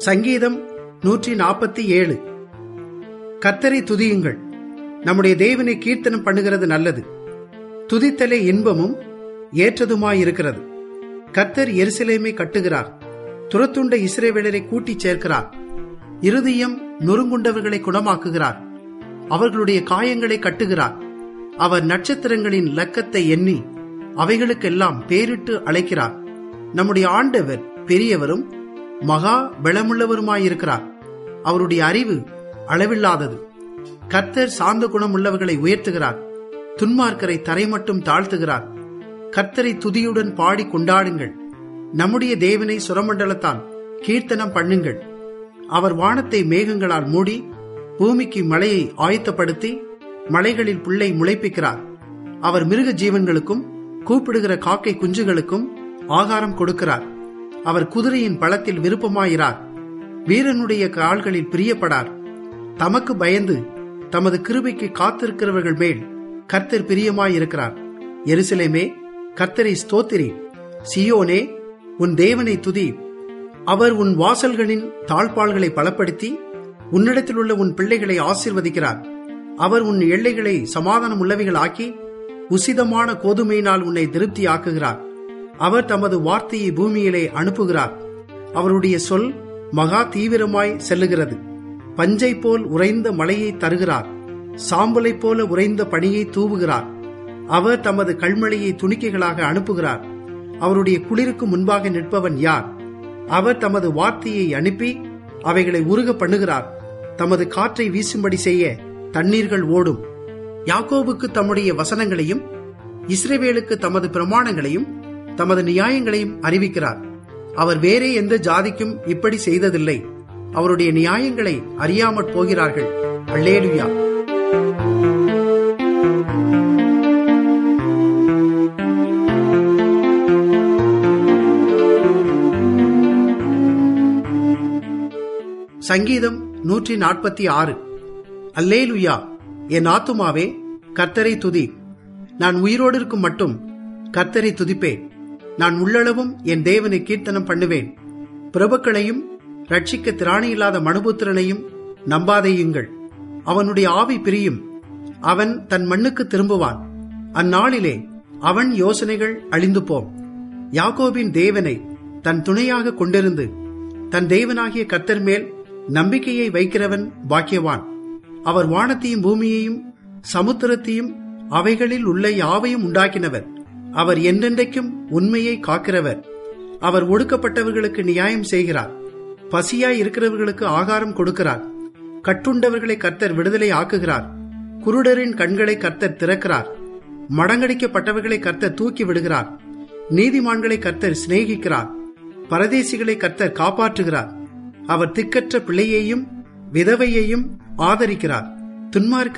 சங்கீதம் நூற்றி நாற்பத்தி ஏழு கத்தரை துதியுங்கள் நம்முடைய தேவனை கீர்த்தனம் பண்ணுகிறது நல்லது துதித்தலே இன்பமும் ஏற்றதுமாயிருக்கிறது கத்தர் எருசலேமை கட்டுகிறார் துரத்துண்ட இஸ்ரேவேலரை கூட்டிச் சேர்க்கிறார் இருதயம் நொறுங்குண்டவர்களை குணமாக்குகிறார் அவர்களுடைய காயங்களை கட்டுகிறார் அவர் நட்சத்திரங்களின் லக்கத்தை எண்ணி அவைகளுக்கெல்லாம் பேரிட்டு அழைக்கிறார் நம்முடைய ஆண்டவர் பெரியவரும் மகா பலமுள்ளவருமாயிருக்கிறார் அவருடைய அறிவு அளவில்லாதது கர்த்தர் சாந்த குணமுள்ளவர்களை உயர்த்துகிறார் துன்மார்க்கரை தரை மட்டும் தாழ்த்துகிறார் கர்த்தரை துதியுடன் பாடி கொண்டாடுங்கள் நம்முடைய தேவனை சுரமண்டலத்தால் கீர்த்தனம் பண்ணுங்கள் அவர் வானத்தை மேகங்களால் மூடி பூமிக்கு மழையை ஆயத்தப்படுத்தி மலைகளில் புல்லை முளைப்பிக்கிறார் அவர் மிருக ஜீவன்களுக்கும் கூப்பிடுகிற காக்கை குஞ்சுகளுக்கும் ஆகாரம் கொடுக்கிறார் அவர் குதிரையின் பழத்தில் விருப்பமாயிரார் வீரனுடைய கால்களில் பிரியப்படார் தமக்கு பயந்து தமது கிருபைக்கு காத்திருக்கிறவர்கள் மேல் கர்த்தர் பிரியமாயிருக்கிறார் எருசலேமே கர்த்தரை ஸ்தோத்திரி சியோனே உன் தேவனை துதி அவர் உன் வாசல்களின் தாழ்பாள்களை பலப்படுத்தி உன்னிடத்தில் உள்ள உன் பிள்ளைகளை ஆசீர்வதிக்கிறார் அவர் உன் எல்லைகளை சமாதானம் உள்ளவைகள் ஆக்கி உசிதமான கோதுமையினால் உன்னை திருப்தி ஆக்குகிறார் அவர் தமது வார்த்தையை பூமியிலே அனுப்புகிறார் அவருடைய சொல் மகா தீவிரமாய் செல்லுகிறது பஞ்சை போல் உறைந்த மலையை தருகிறார் சாம்பலைப் போல உறைந்த பணியை தூவுகிறார் அவர் தமது கல்மழையை துணிக்கைகளாக அனுப்புகிறார் அவருடைய குளிருக்கு முன்பாக நிற்பவன் யார் அவர் தமது வார்த்தையை அனுப்பி அவைகளை உருக பண்ணுகிறார் தமது காற்றை வீசும்படி செய்ய தண்ணீர்கள் ஓடும் யாக்கோபுக்கு தம்முடைய வசனங்களையும் இஸ்ரேவேலுக்கு தமது பிரமாணங்களையும் தமது நியாயங்களையும் அறிவிக்கிறார் அவர் வேறே எந்த ஜாதிக்கும் இப்படி செய்ததில்லை அவருடைய நியாயங்களை அறியாமற் போகிறார்கள் அல்லேலுயா சங்கீதம் நூற்றி நாற்பத்தி ஆறு அல்லேலுயா என் ஆத்துமாவே கர்த்தரை துதி நான் உயிரோடு இருக்கும் மட்டும் கர்த்தரை துதிப்பேன் நான் உள்ளளவும் என் தேவனை கீர்த்தனம் பண்ணுவேன் பிரபுக்களையும் ரட்சிக்க திராணியில்லாத மனுபுத்திரனையும் நம்பாதேயுங்கள் அவனுடைய ஆவி பிரியும் அவன் தன் மண்ணுக்கு திரும்புவான் அந்நாளிலே அவன் யோசனைகள் அழிந்து போம் யாக்கோபின் தேவனை தன் துணையாக கொண்டிருந்து தன் தேவனாகிய கர்த்தர் மேல் நம்பிக்கையை வைக்கிறவன் பாக்கியவான் அவர் வானத்தையும் பூமியையும் சமுத்திரத்தையும் அவைகளில் உள்ள யாவையும் உண்டாக்கினவர் அவர் என்றென்றைக்கும் உண்மையை காக்கிறவர் அவர் ஒடுக்கப்பட்டவர்களுக்கு நியாயம் செய்கிறார் பசியாய் இருக்கிறவர்களுக்கு ஆகாரம் கொடுக்கிறார் கட்டுண்டவர்களை கர்த்தர் விடுதலை ஆக்குகிறார் குருடரின் கண்களை கர்த்தர் திறக்கிறார் மடங்கடிக்கப்பட்டவர்களை கர்த்தர் தூக்கி விடுகிறார் நீதிமான்களை கர்த்தர் சிநேகிக்கிறார் பரதேசிகளை கர்த்தர் காப்பாற்றுகிறார் அவர் திக்கற்ற பிள்ளையையும் விதவையையும் ஆதரிக்கிறார் துன்மார்க்க